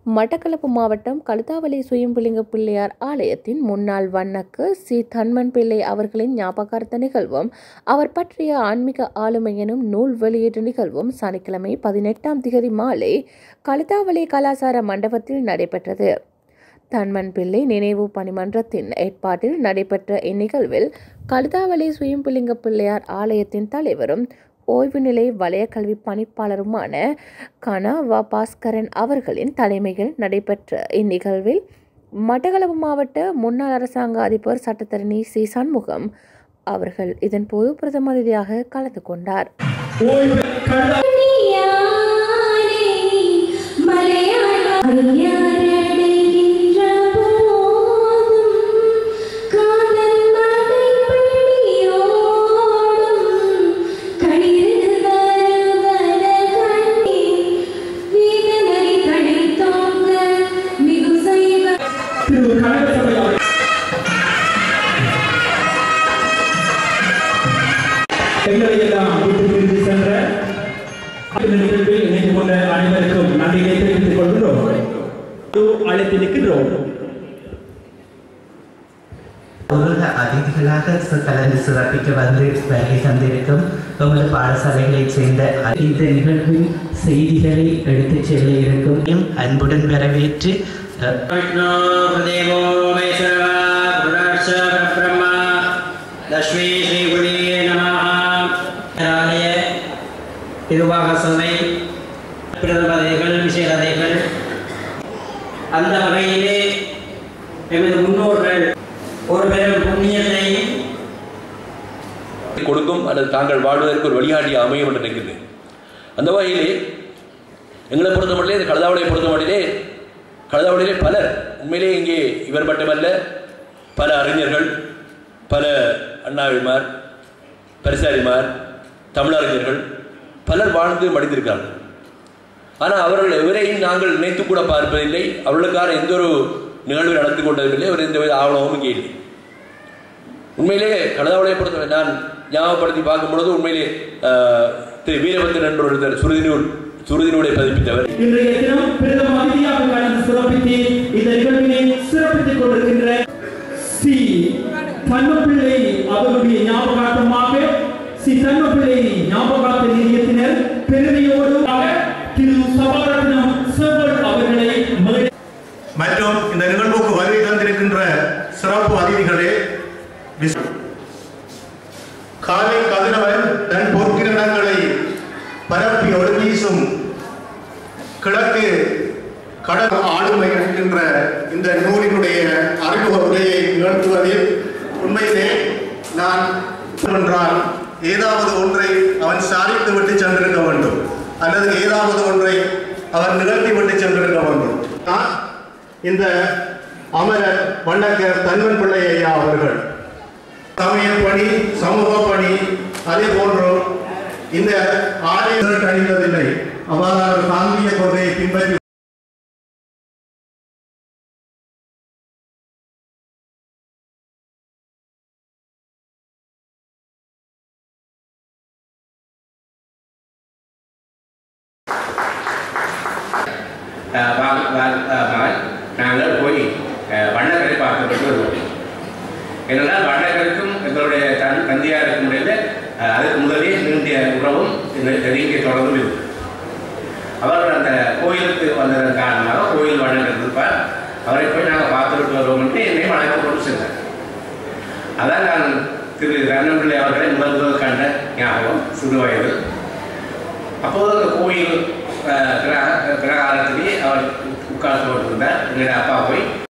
மட்டக்களப்பு மாவட்டம் கழுதாவளை சுயம்புலிங்க பிள்ளையார் ஆலயத்தின் முன்னாள் வண்ணக்கு சி தன்மன் பிள்ளை அவர்களின் ஞாபகார்த்த நிகழ்வும் அவர் பற்றிய ஆன்மீக ஆளுமை எனும் நூல் வெளியீட்டு நிகழ்வும் சனிக்கிழமை பதினெட்டாம் திகதி மாலை கழுதாவளை கலாசார மண்டபத்தில் நடைபெற்றது தன்மன் பிள்ளை நினைவு பணிமன்றத்தின் ஏற்பாட்டில் நடைபெற்ற இந்நிகழ்வில் கழுதாவளை சுயம்புலிங்க பிள்ளையார் ஆலயத்தின் தலைவரும் ஓய்வு நிலை வலய கல்வி பணிப்பாளருமான கனா வ பாஸ்கரன் அவர்களின் தலைமையில் நடைபெற்ற இந்நிகழ்வில் மட்டக்களப்பு மாவட்ட முன்னாள் அரசாங்க அதிபர் சட்டத்தரணி சி சண்முகம் அவர்கள் இதன்போது பிரதம அதிதியாக கலந்து கொண்டார் ஓய்வு கண்ட திரு கனகசபை அவர்கள் எங்களை எல்லாம் விட்டு பிரிந்து சென்ற இந்த நிகழ்வில் இணைந்து கொண்ட அனைவருக்கும் நன்றியை தெரிவித்துக் கொள்கிறோம் அழைத்து நிற்கின்றோம் உலக அதிதிகளாக சு- கலந்து சிறப்பிக்க வந்து வருகை தந்திருக்கும் உங்கள் பாடசாலைகளைச் சேர்ந்த அ- இந்த நிகழ்வின் செய்திகளை எடுத்துச் செல்ல இருக்கும் அன்புடன் வரவேற்று அ, विष्णुदेवो महेश्वरः पुरुष ब्रह्मा லக்ஷ்மி ஸ்ரீ குடியே நமः ஆலய நிர்வாக சபை பிரதமதைகள் விசேஷதைகள் அந்த வகையிலே எமது முன்னோர்கள் ஒரு பெரும் புண்ணியத்தை கொடுக்கும் அல்லது தாங்கள் வாழ்வதற்கு ஒரு வழிகாட்டி அமையும் என்று நினைக்கிறேன் அந்த வகையிலே எங்களை பொறுத்தமட்டிலே இந்த கழுதாவளையை பொறுத்தமட்டிலே கழுதாவளையிலே பலர் உண்மையிலே இங்கே இவர் மட்டுமல்ல பல அறிஞர்கள் பல அண்ணாவிமார் பரிசாரிமார் தமிழறிஞர்கள் பலர் வாழ்ந்து மடிந்திருக்கிறார்கள் ஆனால் அவர்கள் எவரையும் நாங்கள் நினைத்து கூட பார்ப்பதில்லை அவர்களுக்கான எந்த ஒரு நிகழ்வு நடத்தி கொண்டதும் இல்லை ஒரு எந்த வித ஆவணமும் இங்கே இல்லை உண்மையிலே கடதாவளையை பொறுத்த நான் ஞாபகப்படுத்தி பார்க்கும் பொழுது உண்மையிலே ஆஹ், திரு வீரபத்திரன் என்ற ஒருத்தர் சுருதிநூல் சுருதிநூலை பதிப்பித்தவர் இன்றைய தினம் பிரதம அதிதியாக கலந்து சிறப்பித்து இந்த நிகழ்வினை சிறப்பித்துக் கொண்டிருக்கின்ற சி தன்மப்பிள்ளை அவர்களுடைய ஞாபகார்த்தமாக சி தன்மப்பிள்ளை ஞாபகார்த்த நிலையத்தினர் பெருமையோடு திரு சபாரத்னம் செல்வன் அவர்களை மேடை மற்றும் இந்த நிகழ்வுக்கு வருகை தந்திருக்கின்ற சிறப்பு அதிதிகளே விஸ்- காலை கதிரவன் தன் பொற்கிரணங்களை பரப்பி ஒழுங்கீசும் கிழக்கு கடல் ஆளுமை என்கின்ற இந்த நூலினுடைய அறிமுக உரையை நிகழ்த்துவதில் உண்மையிலே நான் என்றால் ஏதாவது ஒன்றை அவன் சாதித்து விட்டு சென்றிருக்க வேண்டும் அல்லது ஏதாவது ஒன்றை அவன் நிகழ்த்தி விட்டு சென்றிருக்க வேண்டும் நான் இந்த அமரர் வண்ணக்கர் தன்வன் பிள்ளை ஐயா அவர்கள் சமய பணி சமூக பணி அதே போன்று இந்த ஆலய அணிவதில்லை அவ்வாறு சாந்திய கொள்கையை பின்பற்றி அஹ், வா- வா- அஹ், மகன் நாங்கள் போய் அஹ், வண்ணக்கரை பார்க்கப்பட்டு வருவோம் ஏனென்றால் வண்ணக்கருக்கும் எங்களுடைய தன் தந்தையாருக்கும் இடையில அஹ், அதுக்கு முதலே நீண்டிய உறவும் இந்த- நெருங்கிய தொடர்பும் இருக்கு அவர் அந்த கோயிலுக்கு வந்ததன் காரணமாக கோயில் வண்ணக்கர் இருப்பார் அவரை போய் நாங்கள் பார்த்துவிட்டு வருவோம் என்று என்னை வணக்க கொண்டு சென்றார் அதான் நான் திரு ரன்னம்பிள்ளை அவர்களை முதல் முதல் கண்ட ஞாபகம் சிறு வயது அப்போது அந்த கோயில் அஹ், பிரகா- பிரகாரத்திலே அவர் உட்கார்ந்து கொண்டிருந்தார் எங்களுடைய அப்பா போய்